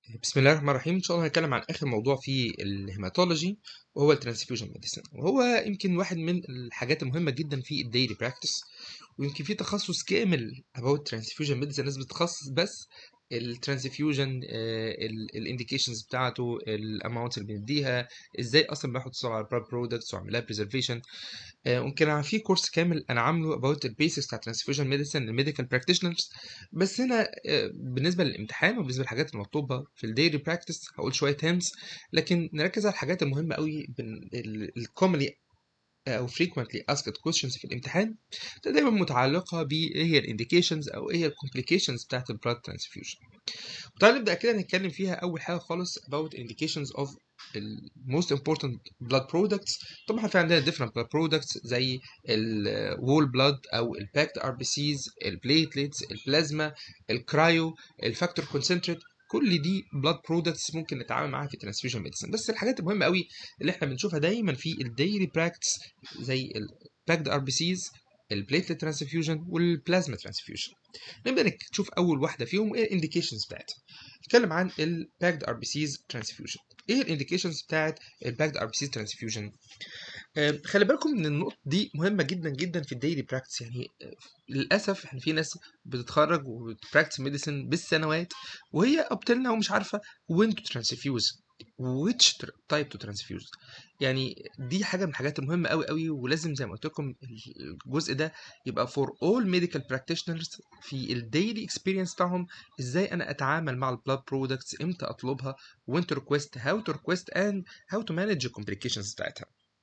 بسم الله الرحمن الرحيم ان شاء الله هنتكلم عن اخر موضوع في الهيماتولوجي وهو الترانسفيوجن ميديسن وهو يمكن واحد من الحاجات المهمه جدا في الديلي براكتس ويمكن في تخصص كامل about transfusion medicine الناس بتتخصص بس الترانسفيوجن الانديكيشنز بتاعته الاماونتس اللي بنديها ازاي اصلا بنحط على البلاد برودكتس واعمل لها بريزرفيشن ممكن في كورس كامل انا عامله about البيسكس بتاع ترانسفيوجن ميديسن للميديكال براكتيشنرز بس هنا آه، بالنسبه للامتحان وبالنسبه للحاجات المطلوبه في الديلي براكتس هقول شويه هيمز لكن نركز على الحاجات المهمه قوي الكومنلي او frequently asked questions في الامتحان ده دايما متعلقه بايه هي الانديكيشنز او ايه هي الكومبليكيشنز بتاعت البلاد ترانسفيوجن تعال نبدا كده نتكلم فيها اول حاجه خالص about indications of ال most important blood products طبعا في عندنا different blood products زي ال whole blood او ال packed RBCs البليتليتس البلازما الكرايو الفاكتور concentrate كل دي بلاد برودكتس ممكن نتعامل معاها في الترانسفيوجن ميديسن بس الحاجات المهمه قوي اللي احنا بنشوفها دايما في الديلي براكتس زي الباكد ار بي سيز البليتلت ترانسفيوجن والبلازما ترانسفيوجن نبدا نشوف اول واحده فيهم ايه الانديكيشنز بتاعتها نتكلم عن الباكد ار بي سيز ترانسفيوجن ايه الانديكيشنز بتاعت الباكد ار بي سيز ترانسفيوجن خلي بالكم ان النقطه دي مهمه جدا جدا في الديلي براكتس يعني آه، للاسف احنا في ناس بتتخرج وبتبراكتس ميديسن بالسنوات وهي ابتلنا ومش عارفه وين تو ترانسفيوز which type to transfuse يعني دي حاجه من الحاجات المهمه قوي قوي ولازم زي ما قلت لكم الجزء ده يبقى for all medical practitioners في الديلي اكسبيرينس بتاعهم ازاي انا اتعامل مع البلاد برودكتس امتى اطلبها when to request how to request and how to manage the complications بتاعتها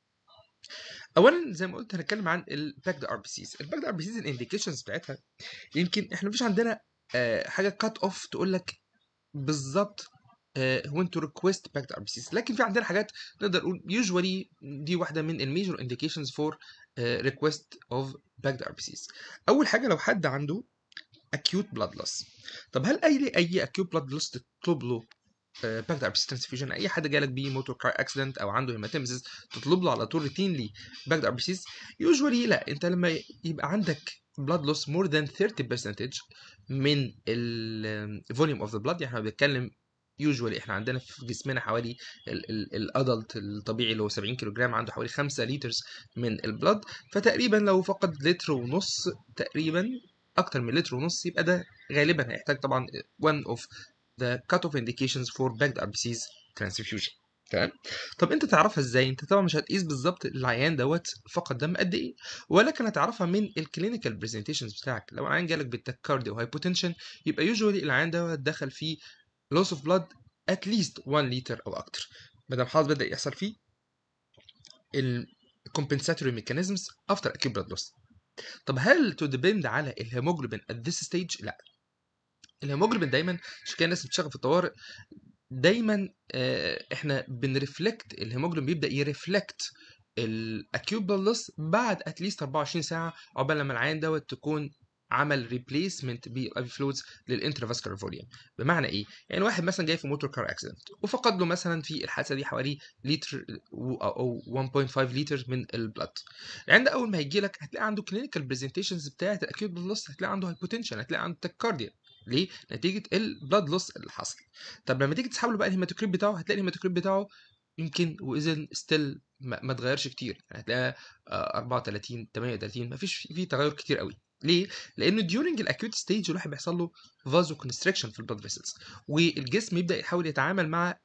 اولا زي ما قلت هنتكلم عن الباكد ار بي سيز الباكد ار بي سيز الانديكيشنز بتاعتها يمكن احنا مفيش عندنا آه، حاجه كات اوف تقول لك بالظبط وين تو ريكويست باكد ار بي سيز لكن في عندنا حاجات نقدر نقول يوجوالي دي واحده من الميجور انديكيشنز فور ريكويست اوف باكد ار بي سيز اول حاجه لو حد عنده acute blood loss طب هل اي اي acute blood loss تطلب له باكد ار بي سي ترانسفيوجن اي حد جالك بيه موتور كار اكسيدنت او عنده هيماتيمسيس تطلب له على طول روتينلي باكد ار بي سيز يوجوالي لا انت لما يبقى عندك blood loss more than 30% من الفوليوم اوف ذا بلاد يعني احنا بنتكلم يوجوالي احنا عندنا في جسمنا حوالي الادلت الطبيعي اللي هو 70 كيلو جرام عنده حوالي 5 لترز من البلاد فتقريبا لو فقد لتر ونص تقريبا اكتر من لتر ونص يبقى ده غالبا هيحتاج طبعا one of the cutoff indications for backed RBCs transfusion تمام طب انت تعرفها ازاي انت طبعا مش هتقيس بالظبط العيان دوت فقد دم قد ايه ولكن هتعرفها من الكلينيكال برزنتيشنز بتاعك لو العيان جالك بالتكارديا وهايبوتنشن يبقى يوجوالي العيان دوت دخل فيه loss of blood at least 1 لتر او اكتر ما دام خلاص بدا يحصل فيه ال compensatory mechanisms after acute blood loss طب هل to depend على الهيموجلوبين at this stage لا الهيموجلوبين دايما عشان كده الناس اللي بتشتغل في الطوارئ دايما آه، احنا بنرفلكت الهيموجلوبين بيبدا يرفلكت الاكيوت بلس بعد اتليست 24 ساعه عقبال لما العيان دوت تكون عمل ريبليسمنت بالاي فلويدز للانترافاسكولار فوليوم بمعنى ايه يعني واحد مثلا جاي في موتور كار اكسيدنت وفقد له مثلا في الحادثه دي حوالي لتر او 1.5 لتر من البلد العيان ده اول ما هيجي لك هتلاقي عنده كلينيكال برزنتيشنز بتاعه الاكيوت بلس هتلاقي عنده هايبوتنشن هتلاقي عنده تكارديا ليه؟ نتيجه البلاد لوس اللي حصل طب لما تيجي تسحب له بقى الهيماتوكريت بتاعه هتلاقي الهيماتوكريت بتاعه يمكن واذا ستيل ما ما اتغيرش كتير يعني هتلاقيها آه، 34 38 ما فيش في تغير كتير قوي ليه؟ لانه during الاكيوت ستيج الواحد بيحصل له فازو كونستريكشن في البلاد فيسلز والجسم يبدا يحاول يتعامل مع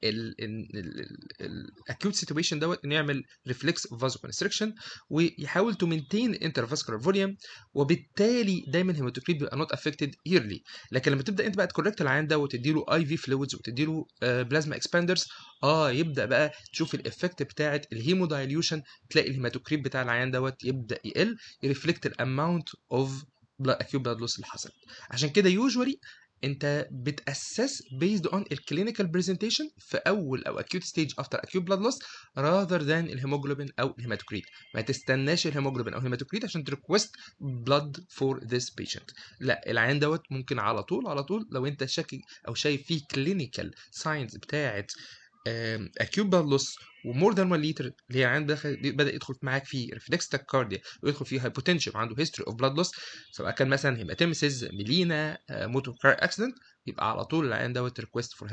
الاكيوت سيتويشن دوت انه يعمل ريفلكس فازو كونستريكشن ويحاول تو مينتين انترفاسكولار فوليوم وبالتالي دايما الهيماتوكريت بيبقى نوت افكتد ييرلي لكن لما تبدا انت بقى تكوركت العيان ده وتدي له اي في فلويدز وتدي له بلازما اكسباندرز اه يبدا بقى تشوف الافكت بتاعه الهيمو دايليوشن تلاقي الهيماتوكريت بتاع العيان دوت يبدا يقل يرفلكت الاماونت اوف اكيوت بلاد لوس اللي حصل عشان كده يوجوالي انت بتاسس بيزد اون الكلينيكال برزنتيشن في اول او acute ستيج افتر acute blood loss rather than الهيموجلوبين او الهيماتوكريت ما تستناش الهيموجلوبين او الهيماتوكريت عشان تريكوست blood for this patient لا العيان دوت ممكن على طول على طول لو انت شاكك او شايف فيه كلينيكال ساينز بتاعه acute blood loss ومور ذان 1 لتر اللي هي عند دخل بدا يدخل معاك في ريفلكس تاكارديا ويدخل فيه هايبوتنشن وعنده هيستوري اوف بلاد لوس سواء كان مثلا هيماتيمسيس ميلينا موتور كار اكسيدنت يبقى على طول العيان دوت ريكويست فور هيم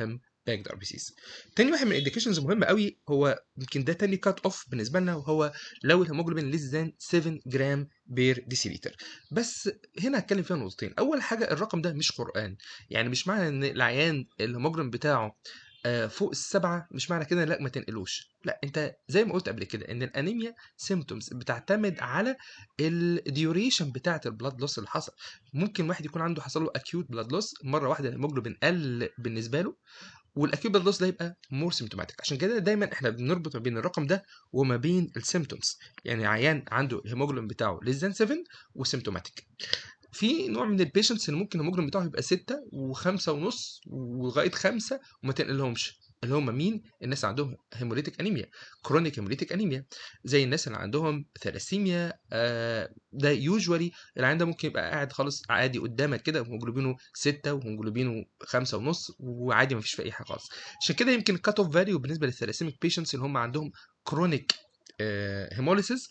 باكد ار بي سيز تاني واحد من الانديكيشنز مهمه قوي هو يمكن ده تاني كات اوف بالنسبه لنا وهو لو الهيموجلوبين ليس ذان 7 جرام بير ديسيليتر بس هنا هتكلم فيها نقطتين اول حاجه الرقم ده مش قران يعني مش معنى ان العيان الهيموجلوبين بتاعه آه، فوق السبعه مش معنى كده لا ما تنقلوش لا انت زي ما قلت قبل كده ان الانيميا سيمتومز بتعتمد على الديوريشن بتاعه البلاد لوس اللي حصل ممكن واحد يكون عنده حصل له اكيوت بلاد لوس مره واحده الهيموجلوبين قل بالنسبه له والاكيوت بلاد لوس ده يبقى مور سيمتوماتيك عشان كده دايما احنا بنربط ما بين الرقم ده وما بين السيمتومز يعني عيان عنده الهيموجلوبين بتاعه ليس ذان 7 وسيمتوماتيك في نوع من البيشنتس اللي ممكن الهيموجلوبين بتاعه يبقى 6 و5 ونص ولغايه 5 وما تنقلهمش اللي هم مين؟ الناس اللي عندهم هيموليتيك انيميا كرونيك هيموليتيك انيميا زي الناس اللي عندهم ثلاسيميا آه ده يوجوالي العيان ده ممكن يبقى قاعد خالص عادي قدامك كده وهيموجلوبينه 6 وهيموجلوبينه 5 ونص وعادي ما فيش في اي حاجه خالص عشان كده يمكن الكات اوف فاليو بالنسبه للثلاسيميك بيشنتس اللي هم عندهم كرونيك هيموليسيس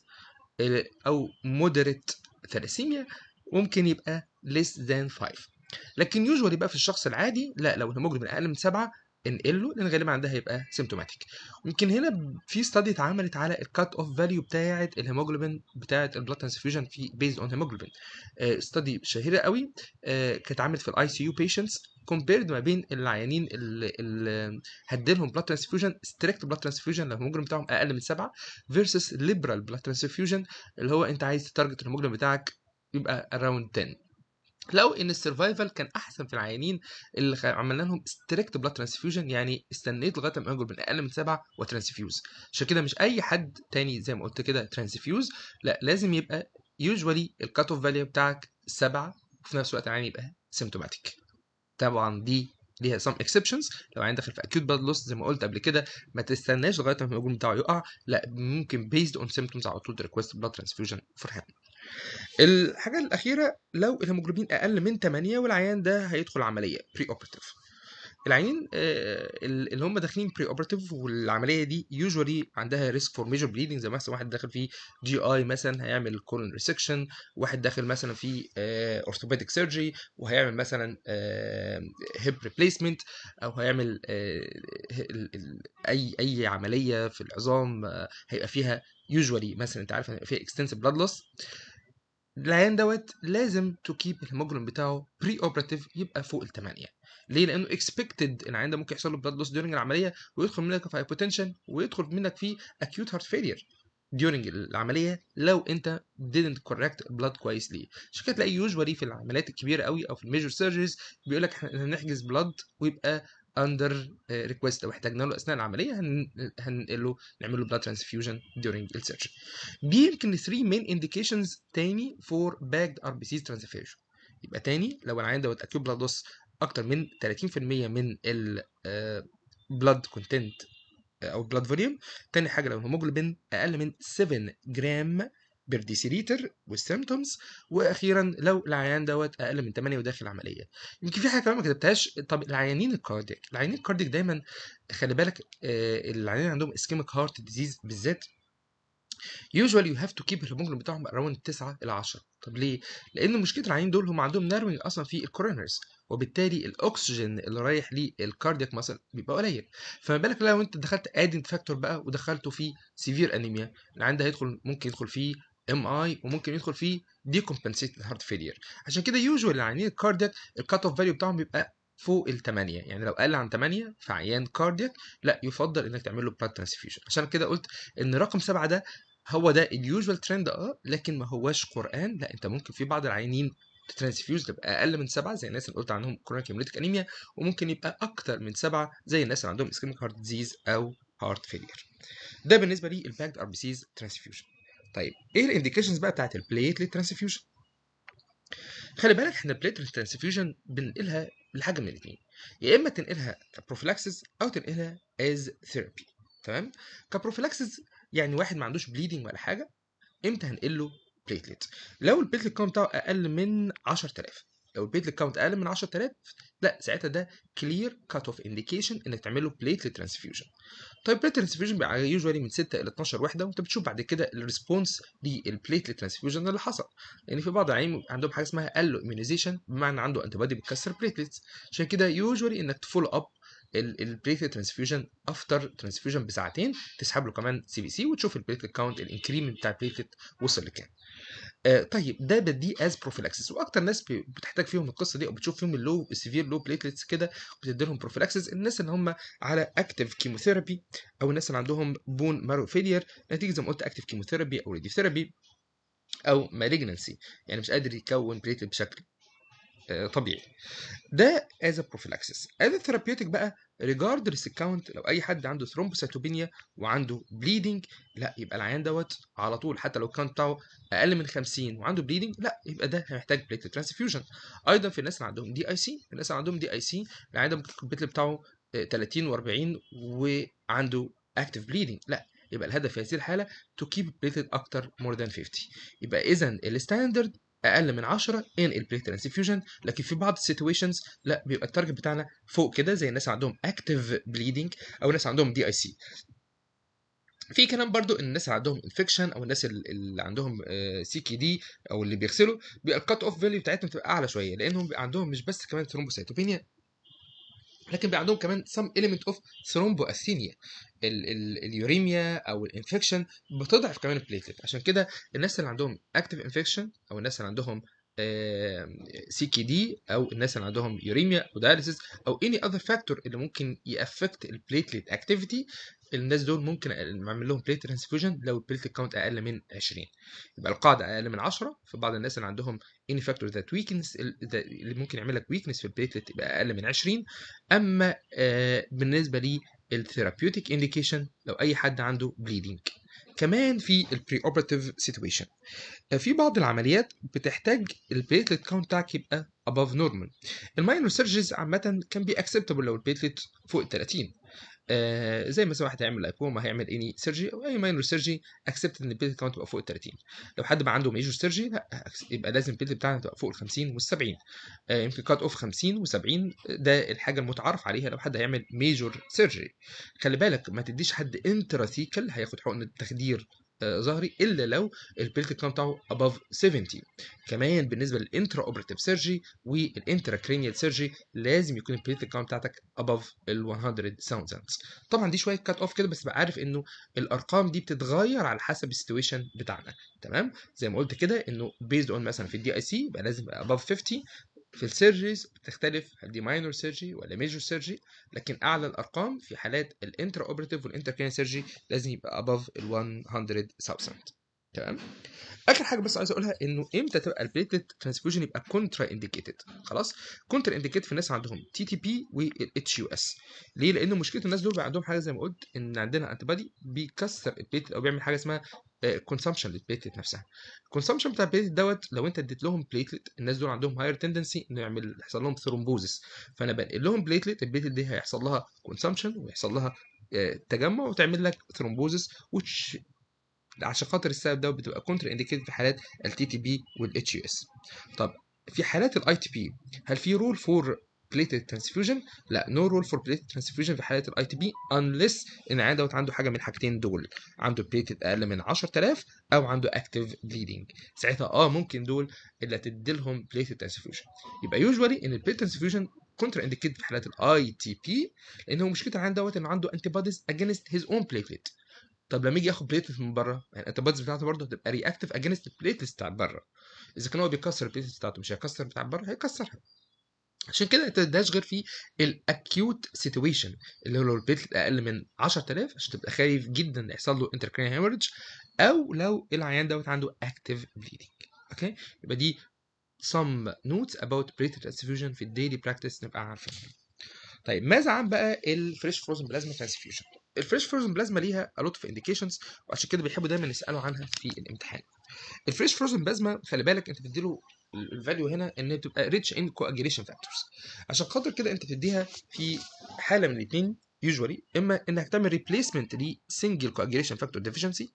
او مودريت ثلاسيميا ممكن يبقى less than 5 لكن يوجوالي بقى في الشخص العادي لا لو الهيموجلوبين اقل من 7 انقل له لان غالبا عندها هيبقى سيمتوماتيك يمكن هنا في ستادي اتعملت على الكات اوف فاليو بتاعه الهيموجلوبين بتاعه البلاد ترانسفيوجن في بيزد اون هيموجلوبين ستادي شهيره قوي آه، كانت اتعملت في الاي سي يو بيشنتس كومبيرد ما بين العيانين اللي, اللي هديلهم بلاد ترانسفيوجن ستريكت بلاد ترانسفيوجن لو الهيموجلوبين بتاعهم اقل من 7 فيرسس ليبرال بلاد ترانسفيوجن اللي هو انت عايز تارجت الهيموجلوبين بتاعك يبقى اراوند 10 لقوا ان السرفايفل كان احسن في العيانين اللي خ- عملنا لهم ستريكت بلاد ترانسفيوجن يعني استنيت لغايه ما انجل من اقل من سبعه وترانسفيوز عشان كده مش اي حد تاني زي ما قلت كده ترانسفيوز لا لازم يبقى يوجوالي الكات اوف فاليو بتاعك سبعه وفي نفس الوقت العيان يبقى سيمتوماتيك طبعا دي ليها some exceptions لو عيان داخل في acute blood loss زي ما قلت قبل كده ما تستناش لغايه ما الهجوم بتاعه يقع لا ممكن based on symptoms على طول request blood transfusion for him الحاجه الاخيره لو الهيموجلوبين اقل من 8 والعيان ده هيدخل عمليه بري اوبراتيف العيانين آه، اللي هم داخلين بري اوبراتيف والعمليه دي يوجوالي عندها ريسك فور ميجر بليدنج زي مثلا واحد داخل في جي اي مثلا هيعمل كولون ريسكشن واحد داخل مثلا في اورثوبيديك سيرجري وهيعمل مثلا هيب ريبليسمنت او هيعمل آه، ال- ال- اي اي عمليه في العظام آه، هيبقى فيها يوجوالي مثلا انت عارف هيبقى فيها اكستنسيف بلاد لوس العيان دوت لازم تو كيب الهيموجلوبين بتاعه بري اوبراتيف يبقى فوق ال 8 ليه؟ لانه اكسبكتد العيان ده ممكن يحصل له بلاد لوس ديورنج العمليه ويدخل منك في هايبوتنشن ويدخل منك في اكيوت هارت فيلير during العمليه لو انت didn't correct blood كويس ليه عشان كده تلاقي يوجوالي في العمليات الكبيره قوي او في الميجور سيرجريز بيقول لك احنا هنحجز بلاد ويبقى اندر ريكويست لو احتاجنا له اثناء العمليه هن- هننقل له نعمل له بلاد ترانسفيوجن during السيرجري دي يمكن 3 مين انديكيشنز تاني فور باكد ار بي سي ترانسفيوجن يبقى تاني لو العيان دوت اكيوت بلاد لوس اكتر من 30% من ال بلاد كونتنت او بلاد فوليوم تاني حاجه لو الهيموجلوبين اقل من 7 جرام بير ديسيليتر والسيمتومز واخيرا لو العيان دوت اقل من 8 وداخل عمليه يمكن في حاجه كمان ما كتبتهاش طب العيانين الكاردياك العيانين الكاردياك دايما خلي بالك آه، العيانين عندهم اسكيميك هارت ديزيز بالذات usually you have to keep الهيموجلوبين بتاعهم around 9 الى 10 طب ليه؟ لان مشكله العيانين دول هم عندهم نارمنج اصلا في الكورونرز وبالتالي الاكسجين اللي رايح للكاردياك مثلا بيبقى قليل فما بالك لو انت دخلت ادنت فاكتور بقى ودخلته في سيفير انيميا العيان ده هيدخل ممكن يدخل فيه ام اي وممكن يدخل فيه ديكومبنسيتد هارت فيلير عشان كده يوجوال العيانين الكاردياك الكات اوف فاليو بتاعهم بيبقى فوق ال 8 يعني لو قل عن 8 في عيان كاردياك لا يفضل انك تعمل له بلاد ترانسفيوجن عشان كده قلت ان رقم 7 ده هو ده اليوجوال ترند اه لكن ما هواش قران لا انت ممكن في بعض العيانين ترانسفيوز تبقى اقل من سبعه زي الناس اللي قلت عنهم كرونيك هيموليتيك انيميا وممكن يبقى اكتر من سبعه زي الناس اللي عندهم اسكيميك هارت ديزيز او هارت فيلير ده بالنسبه لي الباكد ار بي سيز ترانسفيوجن طيب ايه الانديكيشنز بقى بتاعت البليتليت ترانسفيوجن خلي بالك احنا البليتليت ترانسفيوجن بننقلها لحاجه من الاثنين يا اما تنقلها كبروفلاكسس او تنقلها از ثيرابي تمام كبروفلاكسس يعني واحد ما عندوش بليدنج ولا حاجه امتى هنقل له بليتلت لو البليتلت كاونت بتاعه اقل من 10000 لو البليتلت كاونت اقل من 10000 لا ساعتها ده كلير كات اوف انديكيشن انك تعمل له بليتلت ترانسفيوجن طيب بليتلت ترانسفيوجن بيبقى يوجوالي من 6 ل 12 وحده وانت بتشوف بعد كده الريسبونس للبليتلت ترانسفيوجن اللي حصل لان في بعض العيانين عندهم حاجه اسمها الو اميونيزيشن بمعنى عنده انتي بودي بتكسر بليتلتس عشان كده يوجوالي انك تفولو اب البليتلت ترانسفيوجن افتر ترانسفيوجن بساعتين تسحب له كمان سي بي سي وتشوف البليتلت كاونت الانكريمنت بتاع البليتلت وصل لكام آه طيب ده بدي از بروفيلاكسس واكتر ناس بي- بتحتاج فيهم القصه دي او بتشوف فيهم اللو السيفير لو بليتلتس كده وبتدي لهم بروفيلاكسس الناس اللي هم على اكتيف كيموثيرابي او الناس اللي عندهم بون مارو فيلير نتيجه زي ما قلت اكتيف كيموثيرابي او راديوثيرابي او مالجنسي يعني مش قادر يكون بليتلت بشكل آه، طبيعي ده از بروفيلاكسس از ثيرابيوتيك بقى ريجاردلس الكاونت لو اي حد عنده ثرومبوسيتوبينيا وعنده بليدنج لا يبقى العيان دوت على طول حتى لو الكاونت بتاعه اقل من 50 وعنده بليدنج لا يبقى ده هيحتاج بليتلت ترانسفيوجن ايضا في الناس اللي عندهم دي اي سي الناس اللي عندهم دي اي سي العيان ده ممكن يكون البليتلت بتاعه آه، 30 و40 وعنده اكتف بليدنج لا يبقى الهدف في هذه الحاله تو كيب بليتلت اكتر مور ذان 50 يبقى اذا الستاندرد اقل من 10 ان البليت ترانسفيوجن لكن في بعض السيتويشنز لا بيبقى التارجت بتاعنا فوق كده زي الناس عندهم اكتف بليدنج او الناس عندهم دي اي سي في كلام برضو ان الناس اللي عندهم انفكشن او الناس ال- اللي عندهم سي كي دي او اللي بيغسلوا بيبقى الكات اوف فاليو بتاعتهم بتبقى اعلى شويه لانهم بيبقى عندهم مش بس كمان ثرومبوسيتوبينيا لكن بيبقى عندهم كمان some element of thromboasthenia ال ال اليوريميا او الانفكشن بتضعف كمان البليتلت عشان كده الناس اللي عندهم اكتف انفكشن او الناس اللي عندهم سي كي دي او الناس اللي عندهم يوريميا او دايليسيس او اني اذر فاكتور اللي ممكن يافكت البليتلت اكتيفيتي الناس دول ممكن نعمل لهم بليت ترانسفيوجن لو البليتلت كاونت اقل من 20 يبقى القاعده اقل من 10 في بعض الناس اللي عندهم اني فاكتور ذات ويكنس اللي ممكن يعمل لك ويكنس في البليتلت يبقى اقل من 20 اما آه، بالنسبه لي الثيرابيوتيك انديكيشن لو اي حد عنده بليدنج كمان في البري اوبراتيف سيتويشن في بعض العمليات بتحتاج البليتلت كاونت بتاعك يبقى above normal الماينور سيرجريز عامه كان بي اكسبتابل لو البليتلت فوق ال 30 آه زي مثلا واحد هيعمل لايبوما هيعمل اني سيرجي او اي ماينور سيرجي اكسبت ان البليتلت كاونت تبقى فوق ال 30 لو حد بقى عنده ميجور سيرجي لا يبقى لازم البليتلت بتاعنا تبقى فوق ال 50 وال 70 آه يمكن كات اوف 50 و70 ده الحاجه المتعارف عليها لو حد هيعمل ميجور سيرجري خلي بالك ما تديش حد انتراثيكال هياخد حقن تخدير آه، ظهري الا لو البليت كاونت بتاعه above 70 كمان بالنسبه للانترا اوبراتيف سيرجي والانترا كرينيال سيرجي لازم يكون البليت كاونت بتاعتك above ال 100000 طبعا دي شويه كات اوف كده بس تبقى عارف انه الارقام دي بتتغير على حسب السيتويشن بتاعنا تمام زي ما قلت كده انه بيزد اون مثلا في الدي اي سي يبقى لازم يبقى above 50 في السيرجيز بتختلف هل دي ماينور سيرجي ولا ميجور سيرجي لكن اعلى الارقام في حالات الانترا اوبراتيف والانتر كرينيال سيرجي لازم يبقى above ال 100000 تمام اخر حاجه بس عايز اقولها انه امتى تبقى البليتلت ترانسفيوجن يبقى كونترا انديكيتد خلاص كونترا انديكيتد في الناس عندهم تي تي بي والاتش يو اس ليه لان مشكله الناس دول بقى عندهم حاجه زي ما قلت ان عندنا انتي بادي بيكسر البليتلت او بيعمل حاجه اسمها كونسامشن للبليتلت نفسها الكونسامشن بتاع البليتلت دوت لو انت اديت لهم بليتلت الناس دول عندهم هاير تندنسي انه يعمل يحصل لهم ثرومبوزس فانا بنقل لهم بليتلت البليتلت دي هيحصل لها كونسامشن ويحصل لها آه، تجمع وتعمل لك ثرومبوزس which عشان خاطر السبب ده بتبقى كونتر انديكيتد في حالات التي تي بي والاتش يو اس طب في حالات الاي تي بي هل في رول فور بليتد ترانسفيوجن لا نو رول فور بليتد ترانسفيوجن في حالات الاي تي بي انليس ان العيان دوت عنده حاجه من الحاجتين دول عنده بليتد اقل من 10000 او عنده اكتيف بليدنج ساعتها اه ممكن دول اللي هتدي لهم بليتد ترانسفيوجن يبقى يوجوالي ان البليتد ترانسفيوجن كونتر انديكيتد في حالات الاي تي بي لان هو مشكله العيان دوت انه عنده انتي بوديز اجينست هيز اون بليتلت طب لما يجي ياخد بليتلت من بره يعني الانتي بوديز بتاعته برضه هتبقى رياكتيف اجينست البليتلت بتاعت بره اذا كان هو بيكسر البليتلت بتاعته مش هيكسر بتاع بره هيكسرها عشان كده ما تديهاش غير في الاكيوت سيتويشن اللي هو لو البليتلت اقل من 10000 عشان تبقى خايف جدا يحصل له انتركرين هيموريدج او لو العيان دوت عنده اكتيف بليدنج اوكي يبقى دي some notes about platelet transfusion في الديلي براكتس نبقى عارفينها طيب ماذا عن بقى الفريش فروزن بلازما ترانسفيوجن الفريش فروزن بلازما ليها a lot of indications وعشان كده بيحبوا دايما يسالوا عنها في الامتحان الفريش فروزن بلازما خلي بالك انت بتديله الفاليو هنا ان هي بتبقى ريتش ان كواجيليشن فاكتورز عشان خاطر كده انت بتديها في حاله من الاثنين يوجوالي اما انك تعمل ريبليسمنت لسنجل كواجيليشن فاكتور ديفيشنسي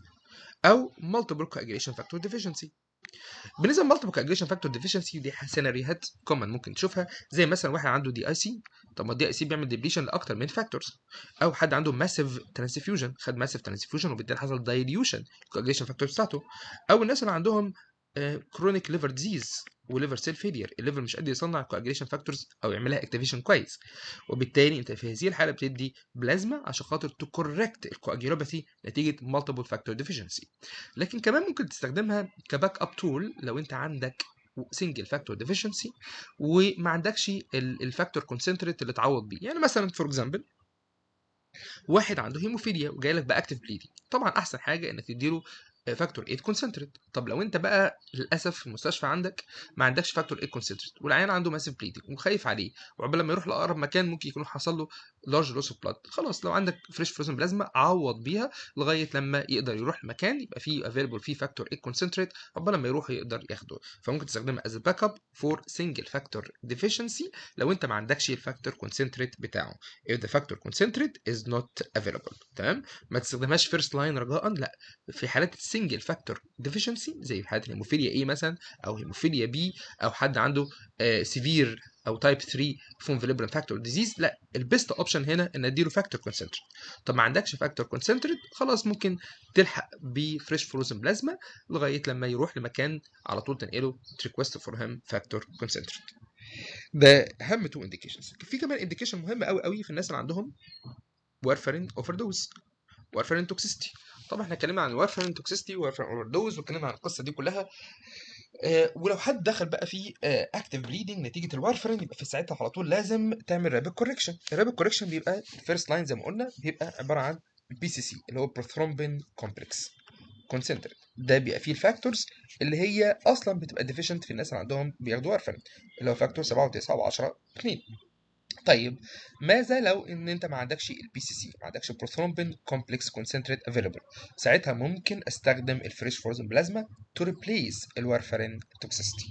او مالتيبل كواجيليشن فاكتور ديفيشنسي بالنسبه لمالتيبل كواجيليشن فاكتور ديفيشنسي دي سيناريوهات كومن ممكن تشوفها زي مثلا واحد عنده دي اي سي طب ما الدي اي سي بيعمل ديبليشن لاكتر من فاكتورز او حد عنده ماسيف ترانسفيوجن خد ماسيف ترانسفيوجن وبالتالي حصل دايليوشن الكواجيليشن فاكتور بتاعته او الناس اللي عندهم كرونيك ليفر ديزيز وليفر سيل فيلير الليفر مش قادر يصنع كواجريشن فاكتورز او يعملها اكتيفيشن كويس وبالتالي انت في هذه الحاله بتدي بلازما عشان خاطر تكوركت الكواجيولوباثي نتيجه مالتيبل فاكتور ديفيشنسي لكن كمان ممكن تستخدمها كباك اب تول لو انت عندك سنجل فاكتور ديفيشنسي وما عندكش الفاكتور كونسنتريت اللي تعوض بيه يعني مثلا فور اكزامبل واحد عنده هيموفيليا وجاي لك باكتف بليدنج طبعا احسن حاجه انك تديله فاكتور 8 كونسنتريت طب لو انت بقى للاسف في المستشفى عندك ما عندكش فاكتور 8 كونسنتريت والعيان عنده ماسيف بليدنج وخايف عليه وعقبال لما يروح لاقرب مكان ممكن يكون حصل له لارج لوس اوف بلاد خلاص لو عندك فريش فروزن بلازما عوض بيها لغايه لما يقدر يروح المكان يبقى فيه افيلبل فيه فاكتور 8 كونسنتريت عقبال لما يروح يقدر ياخده فممكن تستخدمها از باك اب فور سنجل فاكتور ديفيشنسي لو انت ما عندكش الفاكتور كونسنتريت بتاعه if the factor concentrate is not available تمام ما تستخدمهاش فيرست لاين رجاء لا في حالات السنجل فاكتور ديفيشنسي زي في حالات الهيموفيليا اي مثلا او هيموفيليا بي او حد عنده سيفير او تايب 3 فون فيليبرال فاكتور ديزيز لا البيست اوبشن هنا ان اديله فاكتور كونسنتريت طب ما عندكش فاكتور كونسنتريت خلاص ممكن تلحق بفريش فروزن بلازما لغايه لما يروح لمكان على طول تنقله تريكوست فور هيم فاكتور كونسنتريت ده اهم تو انديكيشنز في كمان انديكيشن مهم قوي قوي في الناس اللي عندهم وارفرين اوفر دوز وارفرين توكسيستي طبعا احنا اتكلمنا عن وارفرين توكسيستي وارفرين اوفر دوز واتكلمنا عن القصه دي كلها آه ولو حد دخل بقى في اكتف بليدنج نتيجه الوارفرين يبقى في ساعتها على طول لازم تعمل رابيد كوركشن الرابيد كوركشن بيبقى الفيرست لاين زي ما قلنا بيبقى عباره عن البي سي سي اللي هو بروثرومبين كومبلكس كونسنتريت ده بيبقى فيه الفاكتورز اللي هي اصلا بتبقى ديفيشنت في الناس اللي عندهم بياخدوا وارفرين اللي هو فاكتور 7 و9 و10 2 طيب ماذا لو ان انت ما عندكش البي سي سي ما عندكش بروثرومبين كومبلكس كونسنتريت افيلبل ساعتها ممكن استخدم الفريش فروزن بلازما تو ريبليس الوارفرين توكسيستي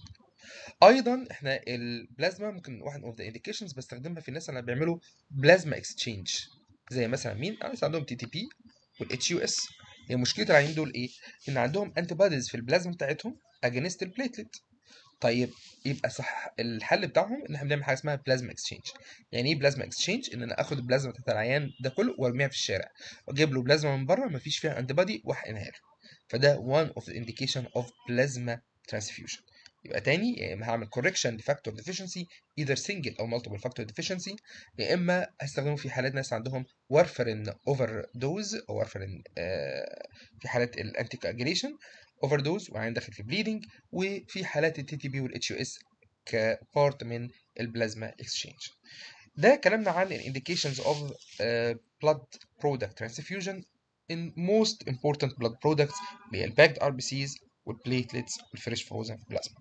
ايضا احنا البلازما ممكن واحد اوف ذا انديكيشنز بستخدمها في الناس اللي بيعملوا بلازما اكسشينج زي مثلا مين الناس عندهم تي تي بي والاتش يو اس هي مشكله العيانين دول ايه ان عندهم انتي بوديز في البلازما بتاعتهم اجينست البليتلت طيب يبقى صح الحل بتاعهم ان احنا بنعمل حاجه اسمها بلازما اكسشينج يعني ايه بلازما اكسشينج ان انا اخد البلازما بتاعت العيان ده كله وارميها في الشارع واجيب له بلازما من بره مفيش فيها انتي بودي واحقنها له فده one of the indication of plasma transfusion يبقى تاني يا اما هعمل correction لفاكتور deficiency either single او multiple factor deficiency يا اما هستخدمه في حالات ناس عندهم warfarin overdose او warfarin آه في حالات الانتي coagulation overdose وعين داخل في bleeding وفي حالات التي تي بي والاتش يو اس كبارت من البلازما اكسشينج ده كلامنا عن ال indications of uh, blood product transfusion in most important blood products اللي هي الباكد ار بي سيز والبليتلتس والفريش فروزن بلازما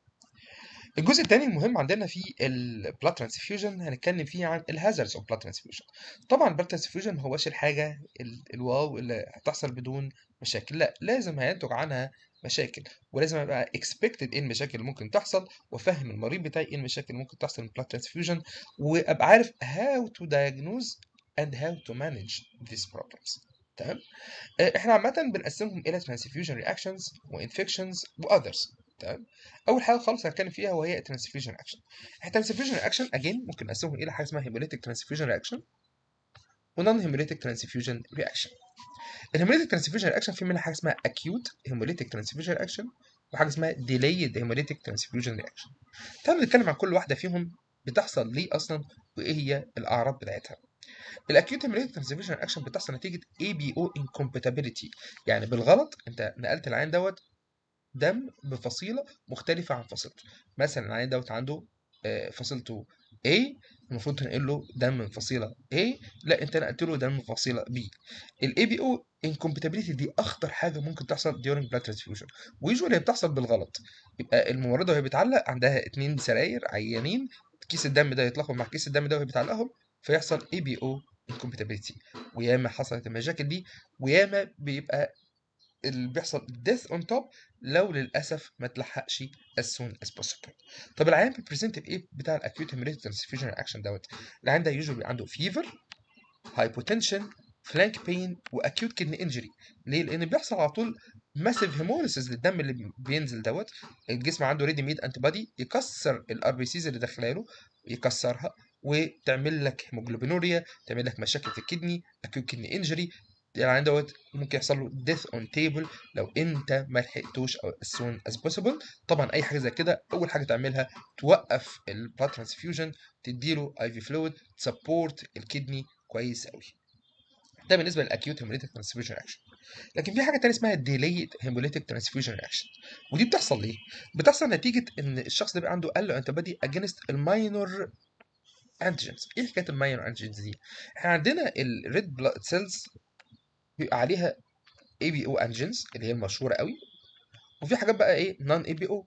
الجزء الثاني المهم عندنا في البلاد ترانسفيوجن هنتكلم فيه عن الهازردز اوف بلاد ترانسفيوجن طبعا البلاد ترانسفيوجن ما هوش الحاجه الواو اللي هتحصل بدون مشاكل لا لازم هينتج عنها مشاكل ولازم ابقى اكسبكتد ايه المشاكل اللي ممكن تحصل وافهم المريض بتاعي ايه المشاكل اللي ممكن تحصل من البلاد ترانسفيوجن وابقى عارف how to diagnose and how to manage these problems تمام احنا عامه بنقسمهم الى ترانسفيوجن رياكشنز وانفكشنز واذرز تمام اول حاجه خالص هنتكلم فيها وهي الترانسفيوجن رياكشن الترانسفيوجن رياكشن اجين ممكن نقسمهم الى حاجه اسمها هيموليتيك ترانسفيوجن رياكشن ونون هيموليتيك ترانسفيوجن رياكشن الهيموليتيك ترانسفيوجن رياكشن في منها حاجه اسمها اكيوت هيموليتيك ترانسفيوجن رياكشن وحاجه اسمها ديليد هيموليتيك ترانسفيوجن رياكشن تعالوا نتكلم عن كل واحده فيهم بتحصل ليه اصلا وايه هي الاعراض بتاعتها الاكيوت هيموليتيك ترانسفيوجن رياكشن بتحصل نتيجه اي بي او انكومباتيبيليتي يعني بالغلط انت نقلت العين دوت دم بفصيله مختلفه عن فصيلته مثلا العين دوت عنده فصيلته A المفروض تنقل له دم من فصيله A لا انت نقلت له دم من فصيله B الاي بي او انكومباتيبيليتي دي اخطر حاجه ممكن تحصل during blood transfusion ويجوالي هي بتحصل بالغلط يبقى الممرضه وهي بتعلق عندها اتنين سراير عيانين كيس الدم ده يتلخبط مع كيس الدم ده وهي بتعلقهم فيحصل اي بي او انكومباتيبيليتي وياما حصلت المشاكل دي وياما بيبقى اللي بيحصل death on top لو للاسف ما تلحقش as soon as possible طب العيان بيبريزنت بايه بتاع الاكيوت هيموريتيك ترانسفيوجن رياكشن دوت العيان ده يوجوالي عنده فيفر هايبوتنشن فلانك بين واكيوت كدني انجري ليه لان بيحصل على طول ماسيف هيموليسيس للدم اللي بينزل دوت الجسم عنده ريدي ميد انتي بادي يكسر الار بي سيز اللي داخله له يكسرها وتعمل لك هيموجلوبينوريا تعمل لك مشاكل في الكدني اكيوت كدني انجري العيان دوت ممكن يحصل له death on table لو انت ما لحقتوش او as soon as possible طبعا اي حاجه زي كده اول حاجه تعملها توقف البلاد ترانسفيوجن تديله اي في فلويد تسبورت الكدني كويس قوي ده بالنسبه للاكيوت هيموليتيك ترانسفيوجن رياكشن لكن في حاجه تانية اسمها ديليد هيموليتيك ترانسفيوجن رياكشن ودي بتحصل ليه بتحصل نتيجه ان الشخص ده بيبقى عنده قل انتي بادي اجينست الماينور انتيجنز ايه حكايه الماينور انتيجنز دي احنا عندنا الريد بلاد سيلز بيبقى عليها اي بي او انجنز اللي هي المشهوره قوي وفي حاجات بقى ايه نون اي بي او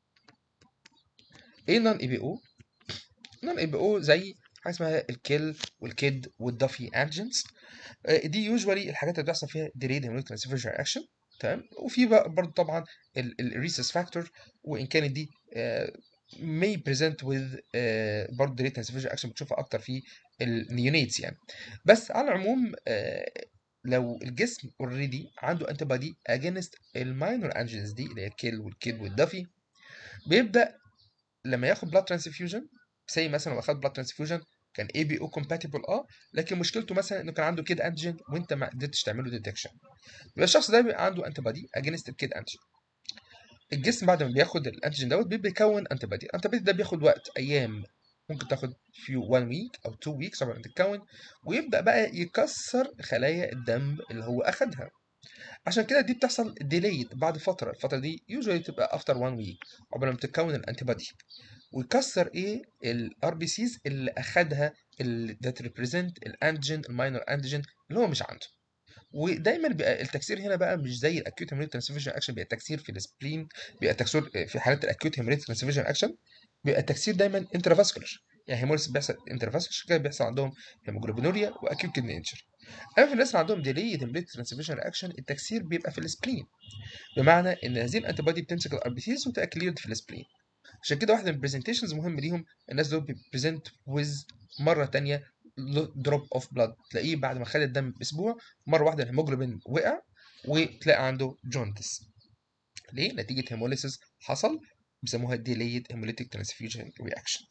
ايه نون اي بي او نون اي بي او زي حاجه اسمها الكيل والكيد والدافي انجنز دي يوجوالي الحاجات اللي بتحصل فيها ديليد هيموليك ترانسفيرجن رياكشن تمام وفي بقى برضه طبعا الريسس فاكتور وان كانت دي may present with uh, برضه ديليد ترانسفيرجن رياكشن بتشوفها اكتر في النيونيتس يعني بس على العموم uh, لو الجسم اوريدي عنده انتي بادي اجينست الماينور انجنز دي اللي هي الكيل والكيد والدافي بيبدا لما ياخد بلاد ترانسفيوجن زي مثلا لو اخد بلاد ترانسفيوجن كان اي بي او كومباتبل اه لكن مشكلته مثلا انه كان عنده كيد انتيجين وانت ما قدرتش تعمل له ديتكشن يبقى الشخص ده بيبقى عنده انتي بادي اجينست الكيد انتيجين الجسم بعد ما بياخد الانتيجين دوت بيبدا يكون انتي بادي الانتي بادي ده بياخد وقت ايام ممكن تاخد في 1 ويك او 2 ويكس عشان تتكون ويبدا بقى يكسر خلايا الدم اللي هو اخدها عشان كده دي بتحصل ديليد بعد فتره الفتره دي يوجوالي تبقى افتر 1 ويك قبل ما تتكون الانتي بادي ويكسر ايه الار بي سيز اللي اخدها ذات ريبريزنت الانتيجين الماينور انتيجين اللي هو مش عنده ودايما بيبقى التكسير هنا بقى مش زي الاكيوت هيموليتيك ترانسفيوجن اكشن بيبقى التكسير في السبلين بيبقى التكسير في حالات الاكيوت هيموليتيك ترانسفيوجن اكشن بيبقى التكسير دايما انترافاسكولار يعني هيموليس بيحصل انترافاسكولار كده بيحصل عندهم هيموجلوبينوريا واكيوت كدني انجري اما في الناس اللي عندهم ديلي هيموليتيك ترانسفيوجن اكشن التكسير بيبقى في السبلين بمعنى ان هذه الانتي بودي بتمسك الار بي سيز وتبقى كليرد في السبلين عشان كده واحده من البرزنتيشنز مهم ليهم الناس دول بيبريزنت ويز مره تانية دروب اوف بلاد تلاقيه بعد ما خد الدم باسبوع مره واحده الهيموجلوبين وقع وتلاقي عنده جوندس ليه نتيجه هيموليسيس حصل بيسموها delayed hemolytic transfusion reaction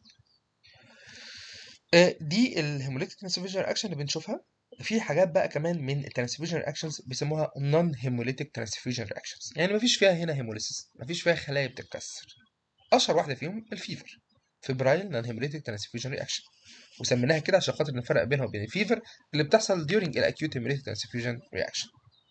دي الهيموليتيك ترانسفيوجن رياكشن اللي بنشوفها في حاجات بقى كمان من الترانسفيوجن رياكشنز بيسموها نون هيموليتيك ترانسفيوجن رياكشنز يعني مفيش فيها هنا هيموليسيس مفيش فيها خلايا بتتكسر اشهر واحده فيهم الفيفر فبرايل نون هيموليتيك ترانسفيوجن رياكشن وسميناها كده عشان خاطر نفرق بينها وبين الفيفر اللي بتحصل during الاكيوت هيموليتيك ترانسفيوجن رياكشن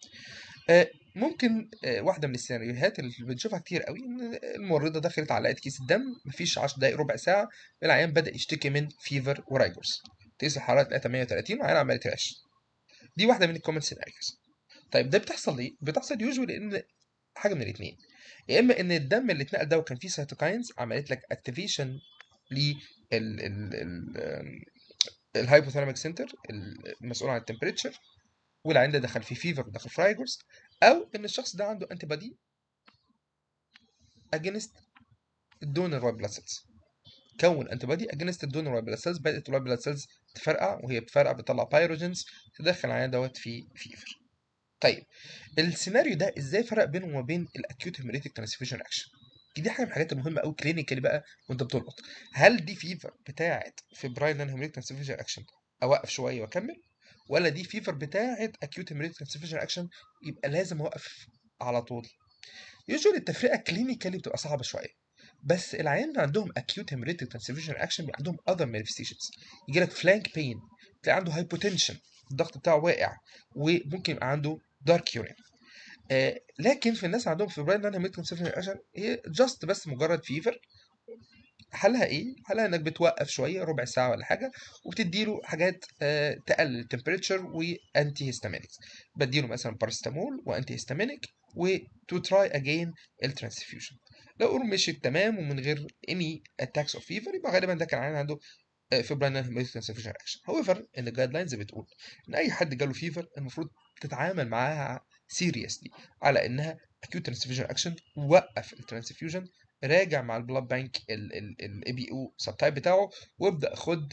ممكن واحده من السيناريوهات اللي بنشوفها كتير قوي ان الممرضه دخلت علقت كيس الدم مفيش 10 دقائق ربع ساعه العيان بدا يشتكي من فيفر ورايجرز تقيس الحراره تلاقيها 130 وعيان عمال يترعش دي واحده من الكومن سيناريوز طيب ده بتحصل ليه بتحصل يوجوالي ان حاجه من الاثنين يا اما ان الدم اللي اتنقل ده وكان فيه سيتوكاينز عملت لك اكتيفيشن لل الهايبوثالاميك سنتر المسؤول عن التمبريتشر والعيان ده دخل في فيفر ودخل في رايجرز او ان الشخص ده عنده انتي بادي اجينست الدونر وايت بلاد سيلز كون انتي بادي اجينست الدونر وايت بلاد سيلز بدات الوايت بلاد سيلز تفرقع وهي بتفرقع بتطلع بايروجينز تدخل العيان دوت في فيفر طيب السيناريو ده ازاي فرق بينه وما بين الاكيوت هيموليتيك ترانسفيوجن رياكشن دي حاجه من الحاجات المهمه قوي كلينيكالي بقى وانت بتلقط هل دي فيفر بتاعه فبرايل نون هيموليتيك ترانسفيوجن رياكشن اوقف شويه واكمل ولا دي فيفر بتاعه اكيوت هيموليتيك ترانسفيوجن رياكشن يبقى لازم اوقف على طول يوجوالي التفرقه كلينيكالي بتبقى صعبه شويه بس العيان اللي عندهم اكيوت هيموليتيك ترانسفيوجن رياكشن بيبقى عندهم اذر مانيفستيشنز يجي لك فلانك بين تلاقي عنده هايبوتنشن الضغط بتاعه واقع وممكن يبقى عنده دارك يورين آه لكن في الناس اللي عندهم فبرايل نون هيموليتيك ترانسفيوجن رياكشن هي جاست بس مجرد فيفر حلها ايه؟ حلها انك بتوقف شويه ربع ساعه ولا حاجه وبتديله حاجات آه تقلل التمبريتشر وانتي هيستامينكس بديله مثلا بارستامول وانتي هيستامينك وتو تراي اجين الترانسفيوجن لو الامور مشيت تمام ومن غير اني اتاكس اوف فيفر يبقى غالبا ده كان عنده فبرايل نون هيموليتيك ترانسفيوجن رياكشن هاويفر ان الجايد لاينز بتقول ان اي حد جاله فيفر المفروض تتعامل معاها سيريسلي على انها اكيوت ترانسفيوجن اكشن وقف الترانسفيوجن راجع مع البلاد بانك الاي بي او سب تايب بتاعه وابدا خد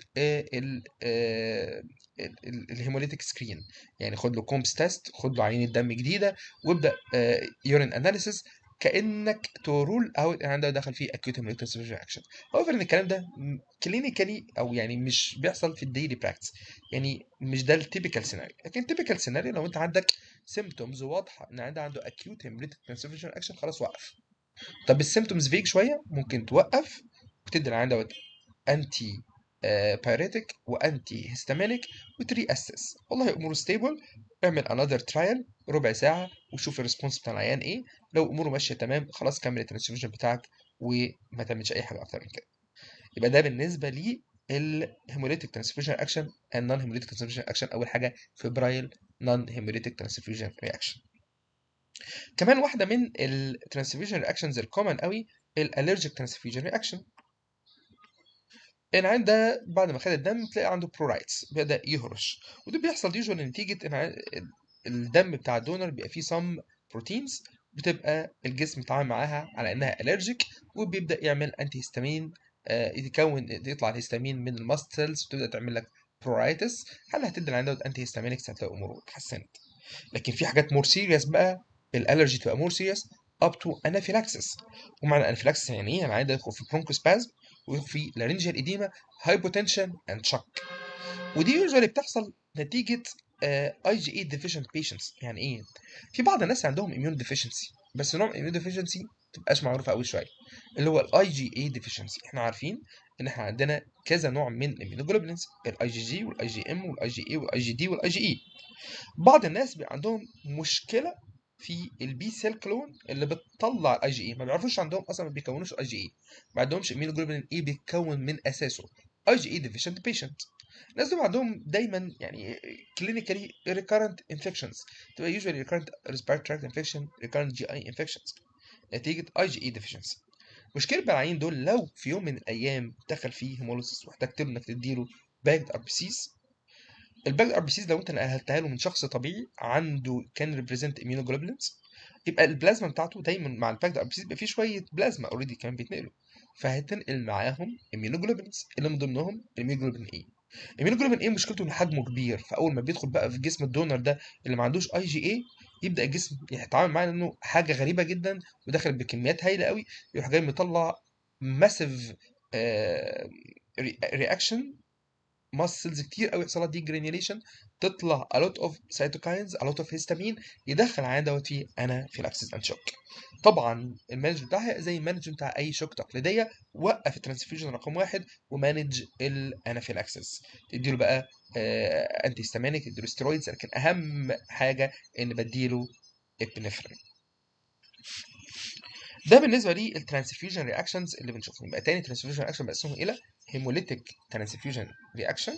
الهيموليتيك سكرين يعني خد له كومبس تيست خد له عينه دم جديده وابدا يورين اناليسيس كانك ترول اوت ان عندها دخل فيه acute hemolytic transfusion reaction however ان الكلام ده كلينيكالي او يعني مش بيحصل في الديلي براكتس يعني مش ده التيبيكال سيناريو لكن التيبيكال سيناريو لو انت عندك سيمبتومز واضحه ان عندها عنده acute hemolytic transfusion reaction خلاص وقف طب السيمبتومز فيك شويه ممكن توقف وتدي العيان دوت انتي بايريتك وانتي هيستامينيك وتري اسس والله اموره ستيبل اعمل انذر ترايل ربع ساعه وشوف الريسبونس بتاع العيان ايه لو اموره ماشيه تمام خلاص كمل الترانسفيوجن بتاعك وما تعملش اي حاجه اكتر من كده يبقى ده بالنسبه لي الهيموليتيك ترانسفيوجن اكشن النون هيموليتيك ترانسفيوجن اكشن اول حاجه فبرايل نون هيموليتيك ترانسفيوجن رياكشن كمان واحده من الترانسفيوجن رياكشنز الكومن قوي الالرجيك ترانسفيوجن رياكشن العيان ده بعد ما خد الدم تلاقي عنده برورايتس بيبدا يهرش وده بيحصل يوجوال نتيجه ان الدم بتاع الدونر بيبقى فيه سم بروتينز بتبقى الجسم يتعامل معاها على انها الرجيك وبيبدا يعمل انتي هيستامين يتكون يطلع الهيستامين من الماست سيلز وتبدا تعمل لك برورايتس هل هتدي العيان دوت انتي هيستامينكس هتلاقي اموره اتحسنت لكن في حاجات مور سيريس بقى الالرجي تبقى مور سيريس اب تو انافيلاكسس ومعنى انافيلاكسس يعني ايه؟ العيان ده يدخل في برونكوسبازم وفي لارنجيال اديما هايبوتنشن اند شوك ودي يوجوالي بتحصل نتيجه اي جي اي ديفيشنت بيشنتس يعني ايه في بعض الناس عندهم اميون ديفيشنسي بس نوع الاميون ديفيشنسي ما تبقاش معروفه قوي شويه اللي هو الاي جي اي ديفيشنسي احنا عارفين ان احنا عندنا كذا نوع من الاميونوجلوبولينز الاي جي جي والاي جي ام والاي جي اي والاي جي دي والاي جي اي بعض الناس بيبقى عندهم مشكله في البي سيل كلون اللي بتطلع الاي جي اي ما بيعرفوش عندهم اصلا ما بيكونوش اي جي اي ما عندهمش اميونوجلوبولين اي بيتكون من اساسه اي جي اي ديفيشنت بيشنت الناس دول عندهم دايما يعني كلينيكالي ريكارنت انفكشنز تبقى يوجوالي ريكارنت ريسبيرتوري تراكت انفكشن ريكارنت جي اي انفكشنز نتيجه اي جي اي ديفيشنسي مشكله بالعيين دول لو في يوم من الايام دخل فيه هيموليسيس واحتجت انك تديله باكد ار بي سيز الباكد ار بي سيز لو انت نقلتها له من شخص طبيعي عنده كان ريبريزنت اميونوجلوبولينز يبقى البلازما بتاعته دايما مع الباكد ار بي سيز بيبقى فيه شويه بلازما اوريدي كمان بيتنقلوا فهتنقل معاهم اميونوجلوبولينز اللي من ضمنهم الاميونوجلوبولين اي الاميونوجلوبولين اي مشكلته ان حجمه كبير فاول ما بيدخل بقى في جسم الدونر ده اللي ما عندوش اي جي اي يبدا الجسم يتعامل معاه انه حاجه غريبه جدا وداخل بكميات هائله قوي يروح جاي مطلع ماسيف رياكشن ماس سيلز كتير قوي يحصل لها دي جرانيوليشن تطلع a lot of cytokines a lot of histamine يدخل العيان دوت فيه انافيلاكسيس اند شوك طبعا المانج بتاعها زي المانج بتاع اي شوك تقليديه وقف الترانسفيوجن رقم واحد ومانج الانافيلاكسيس تديله بقى انتي هيستامينيك تديله ستيرويدز لكن اهم حاجه ان بديله ابنفرين ده بالنسبه لي الترانسفيوجن رياكشنز اللي بنشوفهم يبقى تاني ترانسفيوجن رياكشن بقسمهم الى هيموليتيك ترانسفيوجن رياكشن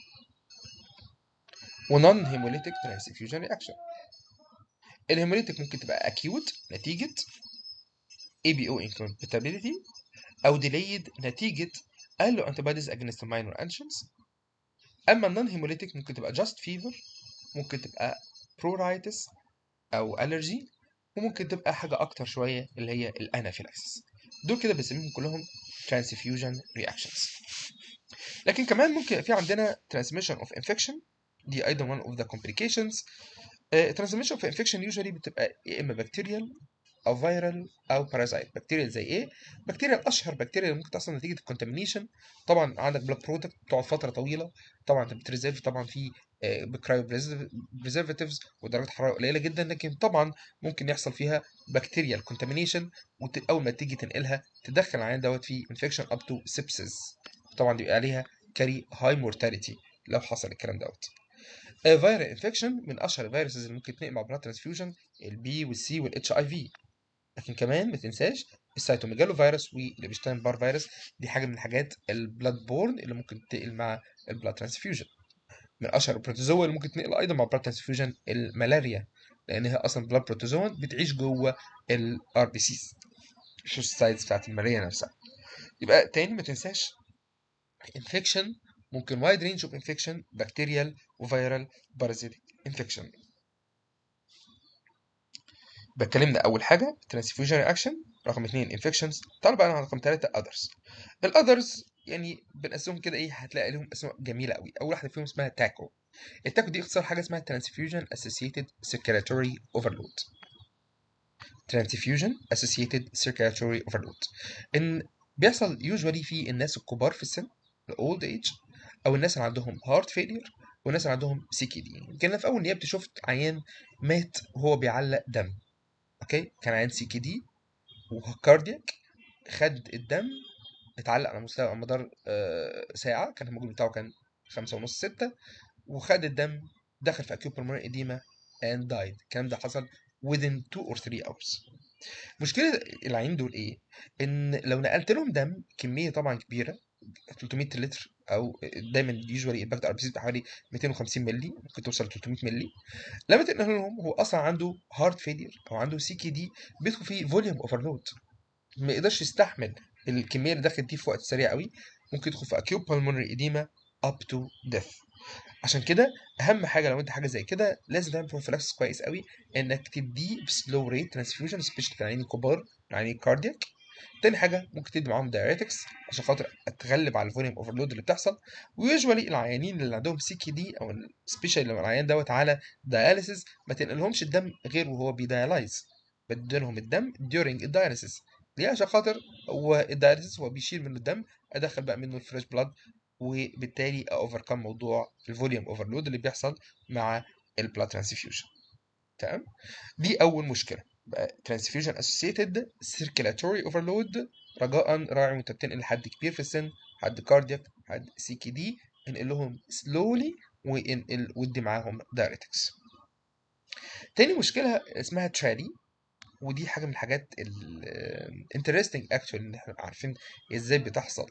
ونون هيموليتيك ترانسفيوجن رياكشن الهيموليتيك ممكن تبقى اكيوت نتيجه ABO incompatibility او delayed نتيجه allo antibodies against minor antigens اما النون هيموليتيك ممكن تبقى just fever ممكن تبقى pruritus او allergy وممكن تبقى حاجة أكتر شوية اللي هي الأنافيلاكسيس دول كده بنسميهم كلهم transfusion reactions لكن كمان ممكن في عندنا transmission of infection دي أيضا one of the complications uh, transmission of infection usually بتبقى يا إما bacterial أو viral أو parasite بكتيريا زي إيه؟ بكتيريا أشهر بكتيريا اللي ممكن تحصل نتيجة الكونتامينيشن طبعا عندك بلاك برودكت بتقعد فترة طويلة طبعا أنت بتريزيرف طبعا في بكرايو بريزرفاتيفز ودرجة حرارة قليلة جدا لكن طبعا ممكن يحصل فيها بكتيريال كونتامينيشن وأول ما تيجي تنقلها تدخل العيان دوت في انفكشن اب تو سيبسز طبعا بيبقى عليها كاري هاي مورتاليتي لو حصل الكلام دوت فيرال انفكشن من اشهر الفيروسز اللي ممكن تنقل مع بلاد ترانسفيوجن البي والسي والاتش اي في لكن كمان ما تنساش السيتوميجالو فيروس والابشتاين بار فيروس دي حاجه من الحاجات البلاد بورن اللي ممكن تنقل مع البلاد ترانسفيوجن من اشهر البروتوزوا اللي ممكن تنقل ايضا مع بلاد ترانسفيوجن الملاريا لان هي اصلا بلاد بروتوزوا بتعيش جوه الار بي سيز مش السايدز بتاعت الماليه نفسها يبقى تاني ما تنساش انفكشن ممكن وايد رينج اوف انفكشن بكتيريال وفيرال بارازيتيك انفكشن بتكلمنا اول حاجه ترانسفيوجن رياكشن رقم اثنين انفكشنز تعالوا بقى على رقم ثلاثه اذرز الاذرز يعني بنقسمهم كده ايه هتلاقي لهم اسماء جميله قوي اول واحده فيهم اسمها تاكو التاكو دي اختصار حاجه اسمها ترانسفيوجن اسوسييتد سيركيلاتوري اوفرلود transfusion associated circulatory overload ان بيحصل usually في الناس الكبار في السن الاولد ايج او الناس اللي عندهم هارت فيلير والناس اللي عندهم سي كي دي يمكن أنا في اول نيابتي شفت عيان مات وهو بيعلق دم اوكي كان عيان سي كي دي وكاردياك خد الدم اتعلق على مستوى على مدار آه، ساعه كان الهيموجلوبين بتاعه كان خمسة ونص ستة وخد الدم دخل في acute pulmonary edema and died الكلام ده حصل within 2 or 3 hours مشكلة العين دول ايه؟ ان لو نقلت لهم دم كمية طبعا كبيرة 300 لتر او دايما يوجوالي الباكت ار بي سي حوالي 250 مللي ممكن توصل 300 مللي لما تنقل لهم هو اصلا عنده هارت فيلير او عنده سي كي دي بيدخل فيه فوليوم اوفرلود ما يقدرش يستحمل الكميه اللي دخلت دي في وقت سريع قوي ممكن يدخل في acute pulmonary edema up to death عشان كده اهم حاجه لو انت حاجه زي كده لازم تعمل بروفيلاكسس كويس قوي انك تديه بسلو ريت ترانسفيوجن سبيشال في العيانين الكبار العيانين الكاردياك تاني حاجه ممكن تدي معاهم دايريتكس عشان خاطر اتغلب على الفوليوم اوفرلود اللي بتحصل ويوجوالي العيانين اللي عندهم سي كي دي او سبيشال لو العيان دوت على داياليسيس ما تنقلهمش الدم غير وهو بيدايلايز بديلهم الدم during الداياليسيس ليه عشان خاطر هو الداياليسيس هو بيشيل منه الدم ادخل بقى منه الفريش بلاد وبالتالي اوفركم موضوع الفوليوم اوفرلود اللي بيحصل مع البلاد ترانسفيوجن تمام دي اول مشكله بقى transfusion associated circulatory overload رجاء راعي وانت بتنقل لحد كبير في السن حد كاردياك حد سي كي دي انقل لهم slowly وانقل ودي معاهم diuretics تاني مشكله اسمها ترالي ودي حاجه من الحاجات الانترستنج اكشوال ان احنا عارفين ازاي بتحصل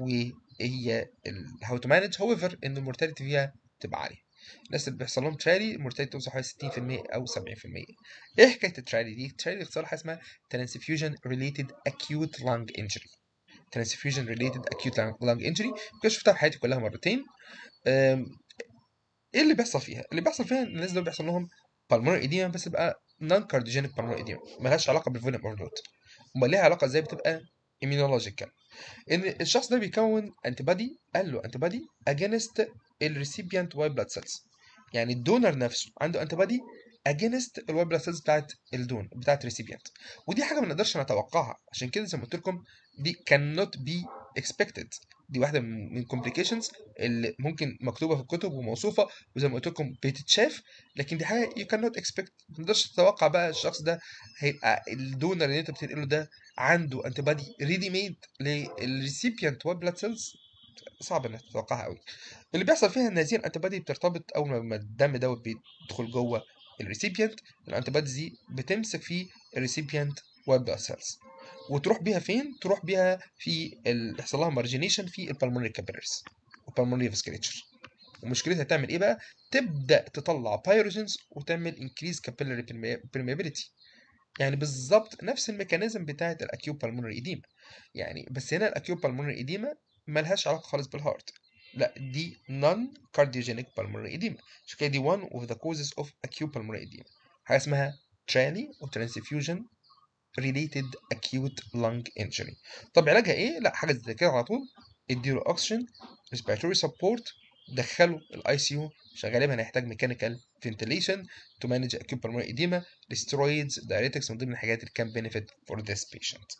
وهي هاو تو مانج هاويفر ان المورتاليتي فيها تبقى عاليه الناس اللي بيحصل لهم ترالي المورتاليتي توصل حوالي 60% او 70% ايه حكايه الترالي دي؟ الترالي اختصار حاجه اسمها transfusion related acute lung injury transfusion related acute lung injury كنت شفتها في حياتي كلها مرتين أم، ايه اللي بيحصل فيها؟ اللي بيحصل فيها ان الناس دول بيحصل لهم pulmonary edema بس بقى non cardiogenic pulmonary edema ملهاش علاقه بالفوليوم اوفرلود امال ليها علاقه ازاي بتبقى immunological ان الشخص ده بيكون انتي بادي قال له انتي بادي اجينست الريسيبيانت وايت بلاد سيلز يعني الدونر نفسه عنده انتي بادي اجينست الوايت بلاد سيلز بتاعت الدون بتاعت الريسيبيانت ودي حاجه ما نقدرش نتوقعها عشان كده زي ما قلت لكم دي cannot be expected دي واحده من من complications اللي ممكن مكتوبه في الكتب وموصوفه وزي ما قلت لكم بتتشاف لكن دي حاجه you cannot expect ما تقدرش تتوقع بقى الشخص ده هيبقى الدونر اللي انت بتنقله ده عنده انتي بادي ريدي ميد للريسيبيانت وايت بلاد سيلز صعب انك تتوقعها قوي اللي بيحصل فيها ان هذه الانتي بادي بترتبط اول ما الدم دوت بيدخل جوه الريسيبيانت الانتي بادي دي بتمسك في الريسيبيانت وايت بلاد سيلز وتروح بيها فين؟ تروح بيها في ال- يحصل لها مارجينيشن في البلمونري كابيلاريز والبلمونري فاسكوليتشر ومشكلتها تعمل ايه بقى؟ تبدا تطلع بايروجينز وتعمل انكريز كابيلاري permeability يعني بالظبط نفس الميكانيزم بتاعت الاكيوب بالمونري ايديما يعني بس هنا الاكيوب بالمونري ايديما ملهاش علاقه خالص بالهارت لا دي non cardiogenic pulmonary edema عشان كده دي one of the causes of acute pulmonary edema حاجه اسمها ترالي او transfusion related acute lung injury طب علاجها ايه لا حاجه زي كده على طول اديله اكسجين respiratory support دخله الاي سي يو عشان غالبا هيحتاج ميكانيكال فنتيليشن تو مانج acute pulmonary edema steroids diuretics من ضمن الحاجات اللي كان benefit for this patient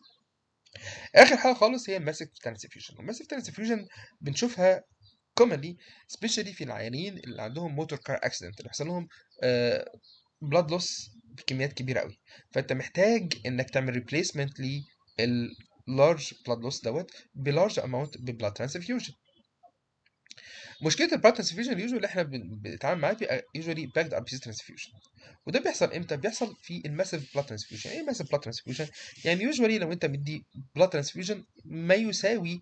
اخر حاجه خالص هي الماسيف ترانسفيوجن الماسيف ترانسفيوجن بنشوفها commonly especially في العيانين اللي عندهم موتور كار اكسيدنت اللي بيحصل لهم بلاد لوس بكميات كبيره قوي فانت محتاج انك تعمل ريبليسمنت للارج بلاد لوس دوت بلارج اماونت ببلاد ترانسفيوجن مشكله البلاد ترانسفيوجن اليوجوال اللي احنا بن- بنتعامل معاه بيبقى يوجوالي باكد ار بي سي ترانسفيوجن وده بيحصل امتى؟ بيحصل في الماسيف بلاد ترانسفيوجن ايه ماسيف بلاد ترانسفيوجن؟ يعني يوجوالي لو انت مدي بلاد ترانسفيوجن ما يساوي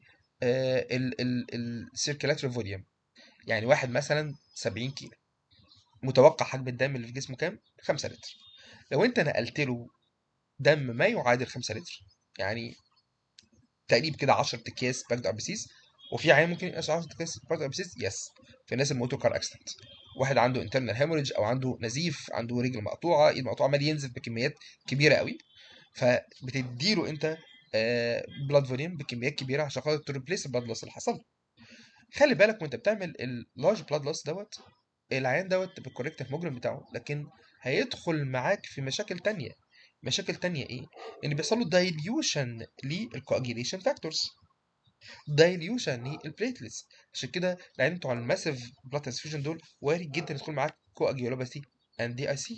السيركيلاتري فوليوم يعني واحد مثلا 70 كيلو متوقع حجم الدم اللي في جسمه كام؟ 5 لتر لو انت نقلت له دم ما يعادل 5 لتر يعني تقريبا كده 10 اكياس باكد ار بي سيز وفي عيان ممكن يبقى 10 اكياس باكد ار بي سيز يس في الناس الموتور كار اكسيدنت واحد عنده انترنال هيموريج او عنده نزيف عنده رجل مقطوعه ايد مقطوعه عمال ينزل بكميات كبيره قوي فبتديله انت بلاد فوليوم بكميات كبيره عشان خاطر تريبليس البلاد لوس اللي حصل له. خلي بالك وانت بتعمل اللارج بلاد لوس دوت العيان دوت بالكوريكت هيموجلوبين بتاعه لكن هيدخل معاك في مشاكل تانية مشاكل تانية ايه ان بيحصل له دايليوشن للكواجيليشن فاكتورز دايليوشن للبليتلتس عشان كده العيان بتوع الماسيف بلاد ترانسفيوجن دول وارد جدا يدخل معاك كواجيولوباثي اند دي اي سي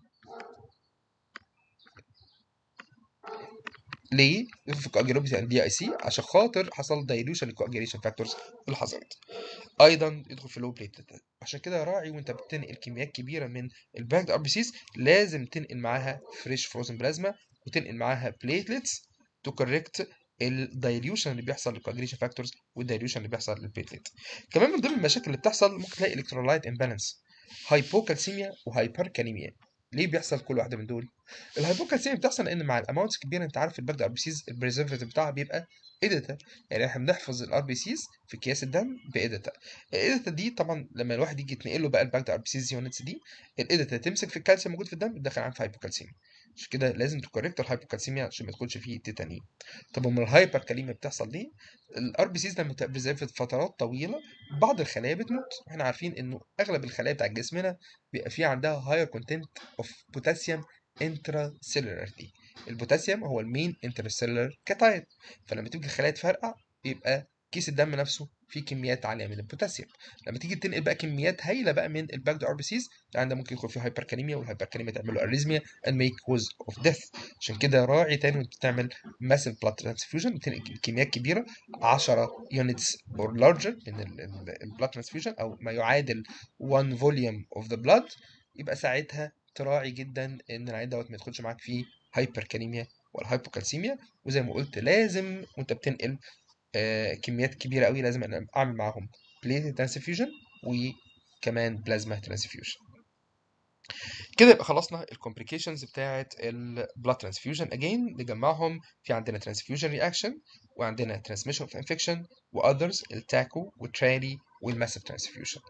ليه؟ في الكواجيولوباثي اند دي اي سي عشان خاطر حصل دايليوشن للكواجيليشن فاكتورز اللي حصلت ايضا يدخل في لو بليتلت عشان كده راعي وانت بتنقل كميات كبيره من الباكد ار بي سيز لازم تنقل معاها فريش فروزن بلازما وتنقل معاها بليتلتس تو كوريكت الدايليوشن اللي بيحصل للكواجريشن فاكتورز والدايليوشن اللي بيحصل للبليتلت كمان من ضمن المشاكل اللي بتحصل ممكن تلاقي الكترولايت امبالانس هايبوكالسيميا وهايبركاليميا ليه بيحصل كل واحده من دول الهايبوكالسيميا بتحصل لان مع الاماونتس الكبيره انت عارف الباكد ار بي سيز البريزرفيتيف بتاعها بيبقى اديتا يعني احنا بنحفظ الار بي سيز في اكياس الدم باديتا الاديتا دي طبعا لما الواحد يجي يتنقل له بقى الباكد ار بي سيز يونتس دي الاديتا تمسك في الكالسيوم موجود في الدم تدخل عنه في هايبوكالسيميا عشان كده لازم تكوريكت الهايبوكالسيميا عشان ما تدخلش فيه تيتاني طب امال الهايبر كاليميا بتحصل ليه الار بي سيز لما تبقى بريزرفد فترات طويله بعض الخلايا بتموت احنا عارفين انه اغلب الخلايا بتاع جسمنا بيبقى فيه عندها هاير كونتنت اوف بوتاسيوم انترا دي البوتاسيوم هو المين انترسيلولر كاتاين فلما تيجي الخلايا تفرقع يبقى كيس الدم نفسه فيه كميات عاليه من البوتاسيوم لما تيجي تنقل بقى كميات هايله بقى من الباكد ار بي سيز ده ممكن يدخل فيه هايبركاليميا والهايبركاليميا تعمل له اريزميا اند ميك كوز اوف ديث عشان كده راعي تاني وانت بتعمل ماسيف بلاد ترانسفيوجن بتنقل كميات كبيره 10 يونتس اور لارجر من البلاد ترانسفيوجن او ما يعادل 1 فوليوم اوف ذا بلاد يبقى ساعتها تراعي جدا ان العيان دوت ما يدخلش معاك فيه هايبركاليميا ولا هايبوكالسيميا وزي ما قلت لازم وانت بتنقل آه كميات كبيره قوي لازم انا اعمل معاهم بليت ترانسفيوجن وكمان بلازما ترانسفيوجن كده يبقى خلصنا الكومبليكيشنز بتاعه البلاد ترانسفيوجن اجين نجمعهم في عندنا ترانسفيوجن رياكشن وعندنا ترانسميشن اوف انفكشن واذرز التاكو والترالي والماسيف ترانسفيوجن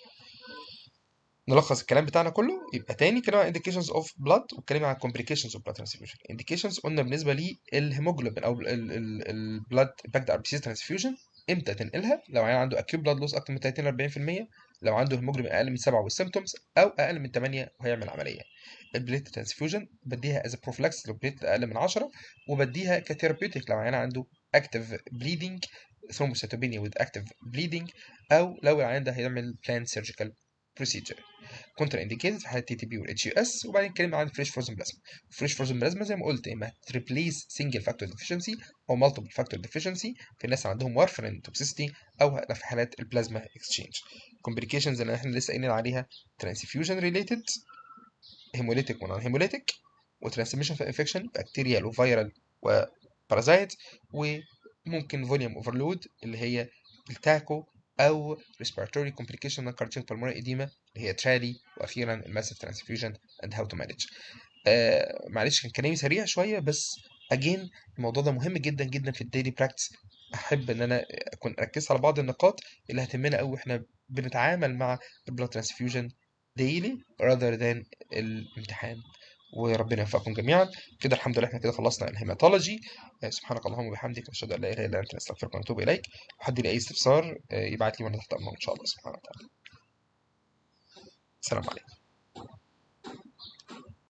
نلخص الكلام بتاعنا كله يبقى تاني كده عن indications of blood واتكلمنا عن complications of blood transfusion indications قلنا بالنسبه للهيموجلوبين او البلاد باكد ار بي سي ترانسفيوجن امتى تنقلها لو عيان عنده acute blood loss اكتر من 30 40% لو عنده هيموجلوبين اقل من 7 والسيمتومز او اقل من 8 وهيعمل عمليه البليت ترانسفيوجن بديها از بروفلاكس لو بليت اقل من 10 وبديها كثيرابيوتيك لو عيان عنده active bleeding thrombocytopenia with active bleeding او لو العيان ده هيعمل planned surgical procedure كونتر انديكيتد في حاله تي تي بي والاتش يو اس وبعدين اتكلمنا عن فريش فروزن بلازما فريش فروزن بلازما زي ما قلت اما تريبليس سنجل فاكتور ديفيشنسي او مالتيبل فاكتور ديفيشنسي في الناس اللي عندهم وارفرين توكسيستي او في حالات البلازما اكسشينج كومبليكيشنز اللي احنا لسه قايلين عليها ترانسفيوجن ريليتد هيموليتيك ونون هيموليتيك وترانسميشن في انفكشن بكتيريال وفيرال وبارازايت وممكن فوليوم اوفرلود اللي هي التاكو او respiratory complication من cardiac pulmonary edema اللي هي ترالي واخيرا الماسيف ترانسفيوجن اند هاو تو مانج معلش كان كلامي سريع شويه بس اجين الموضوع ده مهم جدا جدا في الديلي براكتس احب ان انا اكون ركزت على بعض النقاط اللي هتهمنا قوي واحنا بنتعامل مع البلاد ترانسفيوجن ديلي rather than الامتحان وربنا يوفقكم جميعا كده الحمد لله احنا كده خلصنا الهيماتولوجي سبحانك اللهم وبحمدك نشهد ان لا اله الا انت نستغفرك ونتوب اليك وحد لي اي استفسار يبعت لي وانا تحت امره ان شاء الله سبحانه وتعالى السلام عليكم